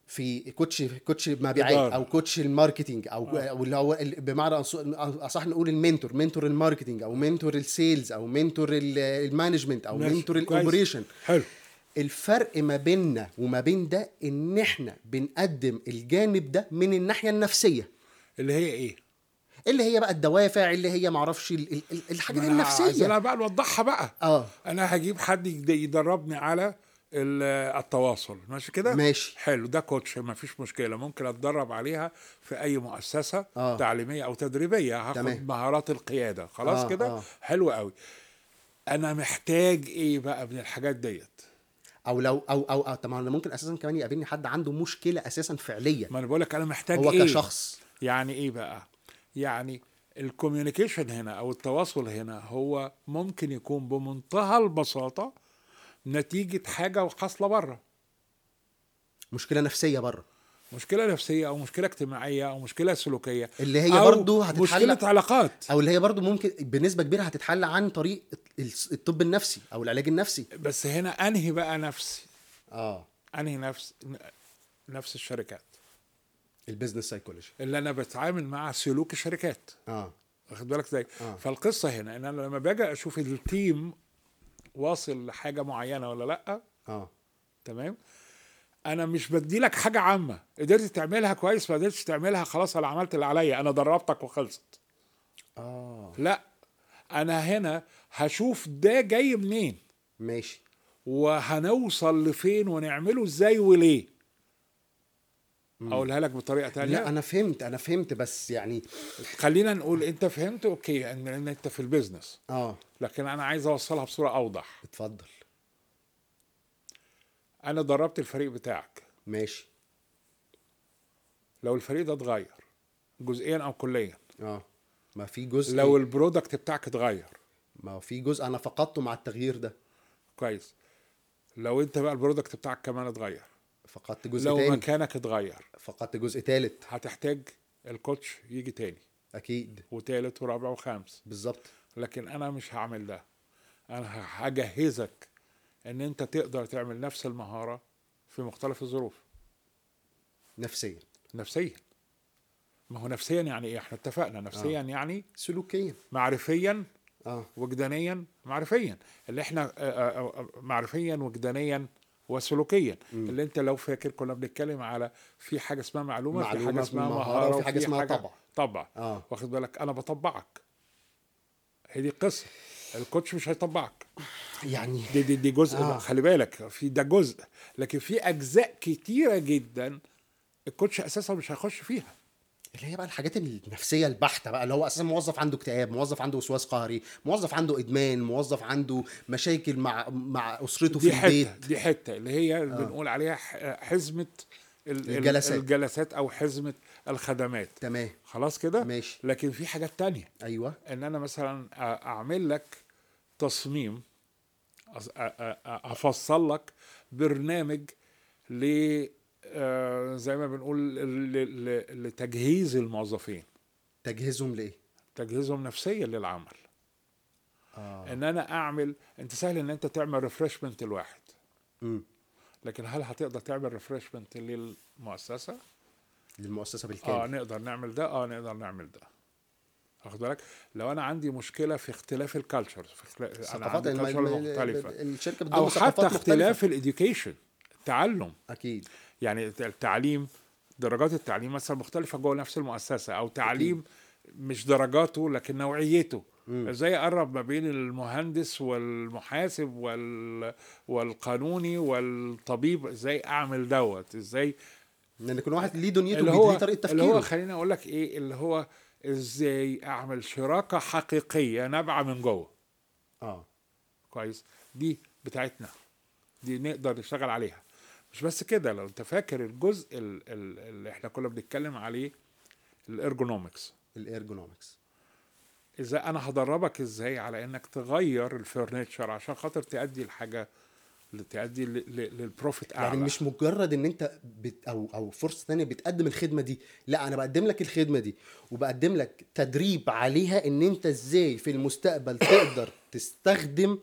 في كوتش كوتش مبيعات إدارة. او كوتش الماركتينج او او اللي هو ال- بمعنى أص- اصح نقول المنتور منتور الماركتينج او منتور السيلز او منتور ال- المانجمنت او ماشي، منتور كويس. الاوبريشن حلو الفرق ما بيننا وما بين ده ان احنا بنقدم الجانب ده من الناحيه النفسيه اللي هي ايه اللي هي بقى الدوافع اللي هي معرفش ال- ال- ال- الحاجات ما أنا عايزينها النفسيه بقى نوضحها بقى اه انا هجيب حد يد- يدربني على ال- التواصل ماشي كده ماشي. حلو ده كوتش ما فيش مشكله ممكن اتدرب عليها في اي مؤسسه آه. تعليميه او تدريبيه هاخد تمام. مهارات القياده خلاص آه، كده آه. حلو قوي انا محتاج ايه بقى من الحاجات ديت او لو او او, أو طب ما انا ممكن اساسا كمان يقابلني حد عنده مشكله اساسا فعليه ما انا بقول لك انا محتاج هو ايه كشخص يعني ايه بقى يعني الكوميونيكيشن هنا او التواصل هنا هو ممكن يكون بمنتهى البساطه نتيجه حاجه حاصله بره مشكله نفسيه بره مشكله نفسيه او مشكله اجتماعيه او مشكله سلوكيه اللي هي أو برضو هتتحل مشكله علاقات او اللي هي برضو ممكن بنسبه كبيره هتتحل عن طريق الس- الطب النفسي او العلاج النفسي بس هنا انهي بقى نفسي اه انهي نفس نفس الشركات البيزنس سايكولوجي اللي انا بتعامل مع سلوك الشركات اه واخد بالك ازاي آه. فالقصه هنا ان انا لما باجي اشوف التيم واصل لحاجه معينه ولا لا اه تمام انا مش بدي لك حاجه عامه قدرت تعملها كويس ما قدرتش تعملها خلاص انا عملت اللي عليا انا دربتك وخلصت اه لا انا هنا هشوف ده جاي منين ماشي وهنوصل لفين ونعمله ازاي وليه اقولها لك بطريقه تانية لا انا فهمت انا فهمت بس يعني خلينا نقول انت فهمت اوكي ان, إن انت في البيزنس اه لكن انا عايز اوصلها بصوره اوضح اتفضل انا دربت الفريق بتاعك ماشي لو الفريق ده اتغير جزئيا او كليا اه ما في جزء لو البرودكت بتاعك اتغير ما هو في جزء انا فقدته مع التغيير ده كويس لو انت بقى البرودكت بتاعك كمان اتغير فقدت جزء لو تاني مكانك اتغير فقدت جزء تالت هتحتاج الكوتش يجي تاني اكيد وتالت ورابع وخامس بالظبط لكن انا مش هعمل ده انا هجهزك ان انت تقدر تعمل نفس المهارة في مختلف الظروف نفسيا نفسيا ما هو نفسيا يعني ايه احنا اتفقنا نفسيا يعني سلوكيا معرفيا اه وجدانيا معرفيا اللي احنا آه، آه، آه، معرفيا وجدانيا وسلوكيا اللي انت لو فاكر كنا بنتكلم على في حاجه اسمها معلومه, في معلومة، حاجه في اسمها مهارة، مهاره وفي حاجة اسمها طبع. طبع اه واخد بالك انا بطبعك هي دي القصه الكوتش مش هيطبعك يعني دي دي, دي جزء آه. آه. خلي بالك في ده جزء لكن في اجزاء كتيره جدا الكوتش اساسا مش هيخش فيها اللي هي بقى الحاجات النفسيه البحته بقى اللي هو اساسا موظف عنده اكتئاب موظف عنده وسواس قهري موظف عنده ادمان موظف عنده مشاكل مع مع اسرته في دي حته البيت دي حته اللي هي آه. بنقول عليها ح- حزمه ال- ال- الجلسات. الجلسات او حزمه الخدمات تمام خلاص كده ماشي. لكن في حاجات تانية ايوه ان انا مثلا أ- اعمل لك تصميم أص- أ- أ- أ- افصل لك برنامج ل آه، زي ما بنقول ل- ل- لتجهيز الموظفين تجهيزهم لايه تجهيزهم نفسيا للعمل اه ان انا اعمل انت سهل ان انت تعمل ريفرشمنت لواحد امم لكن هل هتقدر تعمل ريفرشمنت للمؤسسه للمؤسسه اه بالكامل نقدر نعمل ده اه نقدر نعمل ده واخد بالك لو انا عندي مشكله في اختلاف الكالتشر في اختلاف انا ثقافات عندي الم- culture الم- مختلفه الشركه بتضم او ثقافات حتى مختلفة. اختلاف الاديوكيشن التعلم اكيد يعني التعليم درجات التعليم مثلا مختلفه جوه نفس المؤسسه او تعليم مش درجاته لكن نوعيته مم. ازاي اقرب ما بين المهندس والمحاسب وال... والقانوني والطبيب ازاي اعمل دوت ازاي لان كل واحد ليه دنيته اللي ليه هو طريقه اللي هو تفكيره خليني اقول لك ايه اللي هو ازاي اعمل شراكه حقيقيه نابعه من جوه اه كويس دي بتاعتنا دي نقدر نشتغل عليها مش بس كده لو انت فاكر الجزء ال- ال- اللي احنا كنا بنتكلم عليه الارجونومكس الارجونومكس ازاي انا هدربك ازاي على انك تغير الفرنتشر عشان خاطر تأدي الحاجه اللي تأدي ل- ل- للبروفيت اعلى يعني مش مجرد ان انت بت او او فرصه ثانيه بتقدم الخدمه دي لا انا بقدم لك الخدمه دي وبقدم لك تدريب عليها ان انت ازاي في المستقبل تقدر تستخدم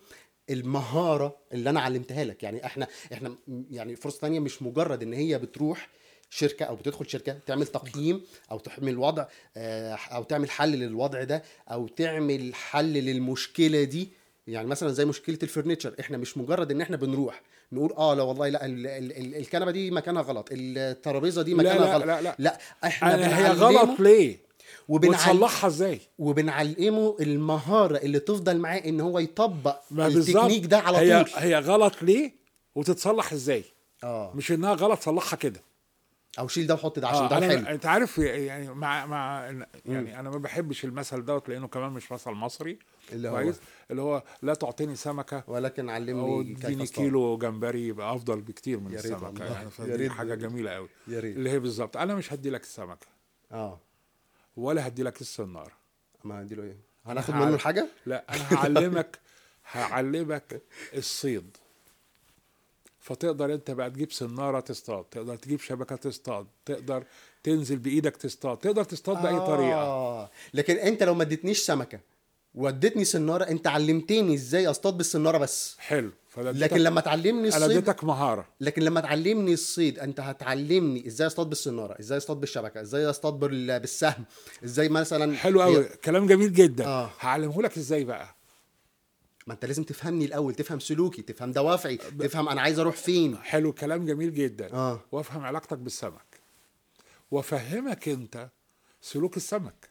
المهاره اللي انا علمتها لك يعني احنا احنا م- يعني فرصه ثانيه مش مجرد ان هي بتروح شركه او بتدخل شركه تعمل تقييم او تعمل وضع آه، او تعمل حل للوضع ده او تعمل حل للمشكله دي يعني مثلا زي مشكله الفرنتشر احنا مش مجرد ان احنا بنروح نقول اه لا والله لا ال- ال- ال- الكنبه دي مكانها غلط الترابيزه دي لا، مكانها لا، غلط لا، لا. لا احنا أنا هي بنعلمه غلط ليه وبنعل- وتصلحها ازاي وبنعلمه المهاره اللي تفضل معاه ان هو يطبق ما بالظبط. التكنيك ده على هي طول هي غلط ليه وتتصلح ازاي اه مش انها غلط صلحها كده او شيل ده وحط ده عشان آه ده أنا حلو انت عارف يعني مع مع يعني انا ما بحبش المثل دوت لانه كمان مش مثل مصري اللي هو؟ كويس اللي هو لا تعطيني سمكه ولكن او علمني كيف اديني اصطاد. كيلو جمبري يبقى افضل بكتير من يا ريت السمكه والله. يعني يا فدي ريت. حاجه جميله قوي يا ريت. اللي هي بالظبط انا مش هدي لك السمكه اه ولا هدي لك السناره ما اديله ايه هناخد هعلم- منه الحاجه لا انا هعلمك هعلمك الصيد فتقدر انت بقى تجيب سناره تصطاد تقدر تجيب شبكه تصطاد تقدر تنزل بايدك تصطاد تقدر تصطاد باي طريقه آه. لكن انت لو ما اديتنيش سمكه واديتني سناره انت علمتني ازاي اصطاد بالسناره بس حلو فده لكن لما تعلمني انا الصيد اديتك مهاره لكن لما تعلمني الصيد انت هتعلمني ازاي اصطاد بالسناره ازاي اصطاد بالشبكه ازاي اصطاد بال- بالسهم ازاي مثلا حلو قوي كلام جميل جدا آه. هعلمه لك ازاي بقى ما انت لازم تفهمني الاول تفهم سلوكي تفهم دوافعي تفهم انا عايز اروح فين حلو كلام جميل جدا آه. وافهم علاقتك بالسمك وافهمك انت سلوك السمك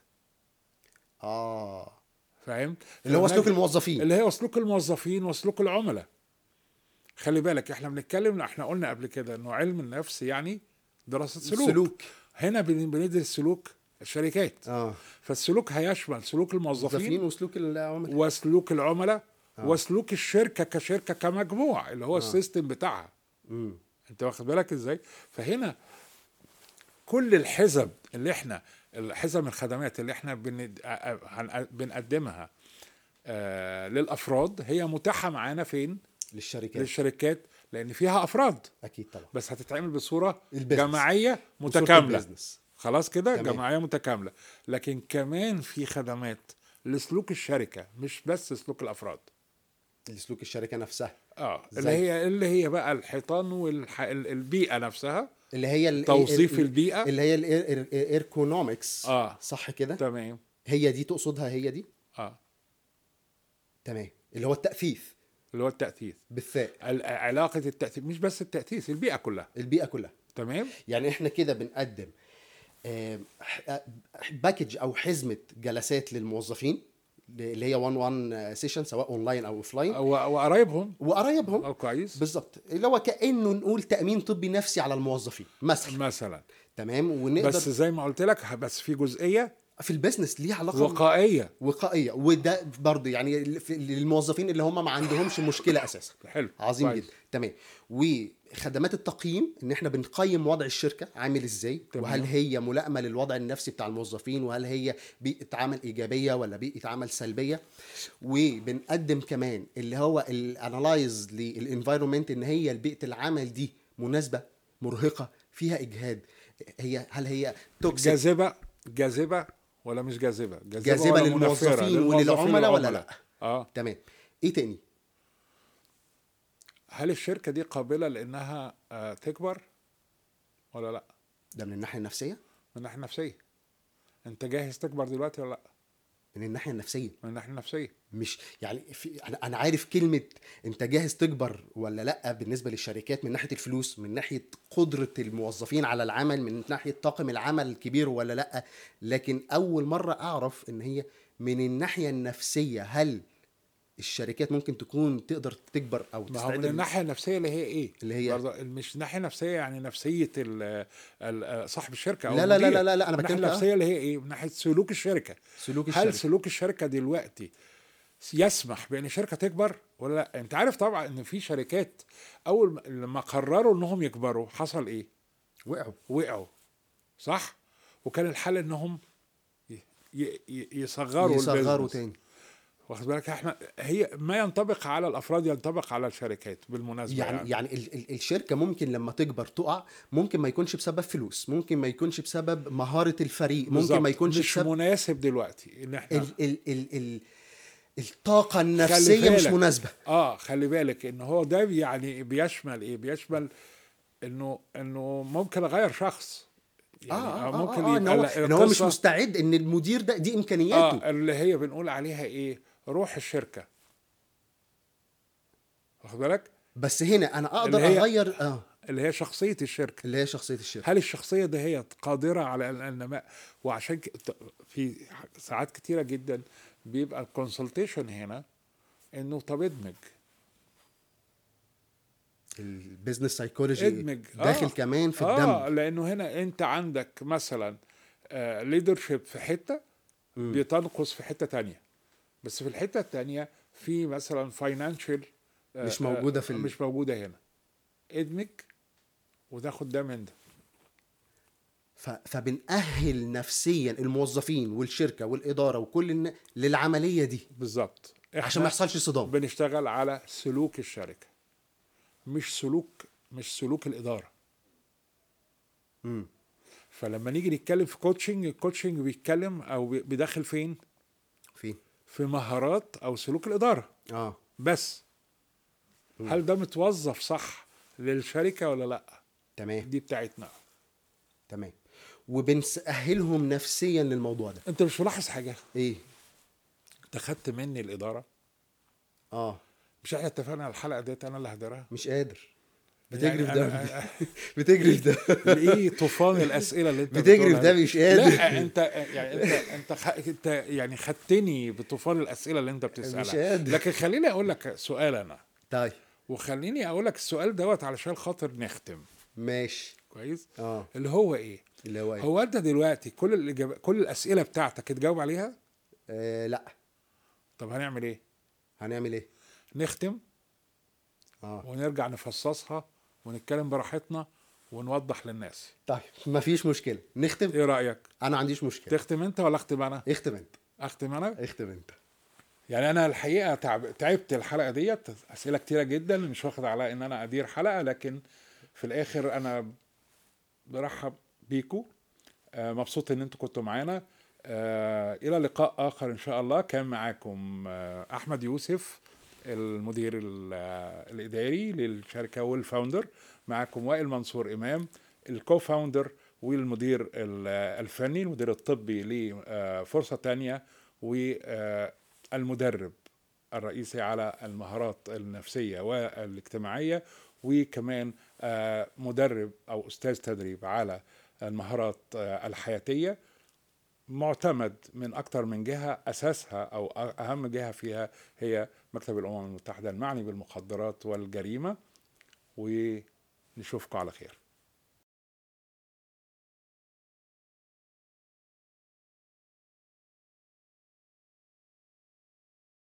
اه فاهم اللي هو فلما سلوك أجي- الموظفين اللي هو سلوك الموظفين وسلوك العملاء خلي بالك احنا بنتكلم احنا قلنا قبل كده انه علم النفس يعني دراسة سلوك, سلوك. هنا بن- بندرس سلوك الشركات اه فالسلوك هيشمل سلوك موظفين الموظفين وسلوك العملاء وسلوك العملاء وسلوك الشركة كشركة كمجموع اللي هو السيستم بتاعها مم. انت واخد بالك ازاي فهنا كل الحزب اللي احنا الحزم الخدمات اللي احنا بن- هن- بنقدمها آه، للافراد هي متاحه معانا فين للشركات للشركات لان فيها افراد اكيد طبعا بس هتتعمل بصوره البيزنس. جماعيه وصورة متكامله البيزنس. خلاص كده تمام. جماعيه متكامله لكن كمان في خدمات لسلوك الشركه مش بس سلوك الافراد لسلوك الشركه نفسها اه اللي زي- هي اللي هي بقى الحيطان والبيئه نفسها اللي هي ال- توظيف ال- البيئة. اللي هي الايركونومكس آه. صح كده تمام هي دي تقصدها هي دي اه تمام اللي هو التأثيث اللي هو التأثيث بالثاء ال- علاقة التأثيث مش بس التأثيث البيئة كلها البيئة كلها تمام يعني احنا كده بنقدم آم، ح- باكج او حزمة جلسات للموظفين اللي هي 1 1 سيشن سواء اونلاين او اوفلاين و- وقرايبهم وقرايبهم اه كويس بالظبط اللي هو كانه نقول تامين طبي نفسي على الموظفين مثلا مثلا تمام ونقدر بس زي ما قلت لك بس في جزئية في البيزنس ليه علاقه وقائية وقائيه وده برضه يعني في- للموظفين اللي هم ما عندهمش مشكله اساسا حلو عظيم كويس. جدا تمام وخدمات التقييم ان احنا بنقيم وضع الشركه عامل ازاي تمام. وهل هي ملائمه للوضع النفسي بتاع الموظفين وهل هي بيئه عمل ايجابيه ولا بيئه عمل سلبيه وبنقدم كمان اللي هو الانالايز للانفايرمنت ان هي بيئه العمل دي مناسبه مرهقه فيها اجهاد هي هل هي توكسيك جاذبة جاذبة ولا مش جاذبة جاذبة ولا للموظفين منفرة؟ للموظفين وللعملاء ولا والعملاء. اه تمام ايه تاني هل الشركة دي قابلة لأنها آه تكبر ولا لا ده من الناحيه النفسيه من الناحية النفسية انت جاهز تكبر دلوقتي ولا لا من الناحيه النفسيه من الناحية النفسية مش يعني في انا انا عارف كلمه انت جاهز تكبر ولا لا بالنسبه للشركات من ناحيه الفلوس من ناحيه قدره الموظفين على العمل من ناحيه طاقم العمل الكبير ولا لا لكن اول مره اعرف ان هي من الناحيه النفسيه هل الشركات ممكن تكون تقدر تكبر او ما هو تستعد من الناحيه النفسيه اللي هي ايه؟ اللي هي- برضه مش ناحيه نفسيه يعني نفسيه ال ال صاحب الشركه او لا لا لا المدير. لا لا، أنا الناحيه بتكلم- النفسيه اللي هي ايه؟ من ناحيه سلوك الشركه سلوك هل الشركه سلوك الشركه دلوقتي يسمح بان شركه تكبر ولا لا؟ انت عارف طبعا ان في شركات اول ما- لما قرروا انهم يكبروا حصل ايه؟ وقعوا وقعوا صح؟ وكان الحل انهم ي- ي- ي- يصغروا يصغروا البيزنس. تاني واخد بالك يا احمد هي ما ينطبق على الافراد ينطبق على الشركات بالمناسبه يعني يعني, يعني ال ال الشركه ممكن لما تكبر تقع ممكن ما يكونش بسبب فلوس ممكن ما يكونش بسبب مهاره الفريق ممكن بالظبط. ما يكونش مش بسبب مناسب دلوقتي ان احنا ال ال ال ال الطاقه النفسيه مش بالك. مناسبه اه خلي بالك ان هو ده يعني بيشمل ايه بيشمل انه انه ممكن اغير شخص يعني اه اه, أو ممكن آه, آه ان هو, ال- إن هو مش القصة- مستعد ان المدير ده دي امكانياته اه اللي هي بنقول عليها ايه روح الشركه واخد بالك بس هنا انا اقدر اللي هي- اغير اه اللي هي شخصيه الشركه اللي هي شخصيه الشركه هل الشخصيه دي هي قادره على النماء وعشان ك- ت- في ساعات كتيره جدا بيبقى الكونسلتيشن هنا انه طب ادمج البيزنس سايكولوجي ادمج داخل آه. كمان في اه الدم لانه هنا انت عندك مثلا ليدرشيب في حته بتنقص في حته تانية بس في الحته التانية في مثلا فاينانشال مش موجودة في ال- مش موجوده هنا ادمج وتاخد ده من ده ف... فبنأهل نفسيا الموظفين والشركه والاداره وكل الن... للعمليه دي بالظبط عشان ما يحصلش صدام بنشتغل على سلوك الشركه مش سلوك مش سلوك الاداره مم. فلما نيجي نتكلم في كوتشنج الكوتشنج بيتكلم او بي- بيدخل فين في في مهارات او سلوك الاداره اه بس هل ده متوظف صح للشركه ولا لا تمام دي بتاعتنا تمام وبنسأهلهم نفسيا للموضوع ده انت مش ملاحظ حاجه ايه انت خدت مني الاداره اه مش احنا اتفقنا على الحلقه ديت انا اللي هدرها مش قادر بتجري في يعني دمي أنا- بتجري في دمي ايه طوفان الاسئله اللي انت بتجري في بتقولها دمي دي؟ مش قادر لا انت يعني انت انت خ... انت يعني خدتني بطوفان الاسئله اللي انت بتسالها مش قادر. لكن خليني اقول لك سؤال انا طيب وخليني اقول لك السؤال دوت علشان خاطر نختم ماشي كويس اه اللي هو ايه اللي هو ايه هو انت دلوقتي كل الإجابة كل الاسئله بتاعتك اتجاوب عليها آه لا طب هنعمل ايه هنعمل ايه نختم اه ونرجع نفصصها ونتكلم براحتنا ونوضح للناس طيب مفيش مشكله نختم ايه رايك انا ما عنديش مشكله تختم انت ولا اختم انا اختم انت اختم انا اختم انت يعني انا الحقيقه تعب... تعبت الحلقه ديت اسئله كتيره جدا مش واخد على ان انا ادير حلقه لكن في الاخر انا برحب بيكو آه، مبسوط ان انتوا كنتوا معانا آه، الى لقاء اخر ان شاء الله كان معاكم آه، احمد يوسف المدير ال- آه، الاداري للشركه والفاوندر معاكم وائل منصور امام الكو فاوندر والمدير ال- آه، الفني المدير الطبي لفرصه تانية والمدرب الرئيسي على المهارات النفسيه والاجتماعيه وكمان آه، مدرب او استاذ تدريب على المهارات آه، الحياتيه معتمد من اكثر من جهه اساسها او اهم جهه فيها هي مكتب الامم المتحده المعني بالمخدرات والجريمه ونشوفكم على خير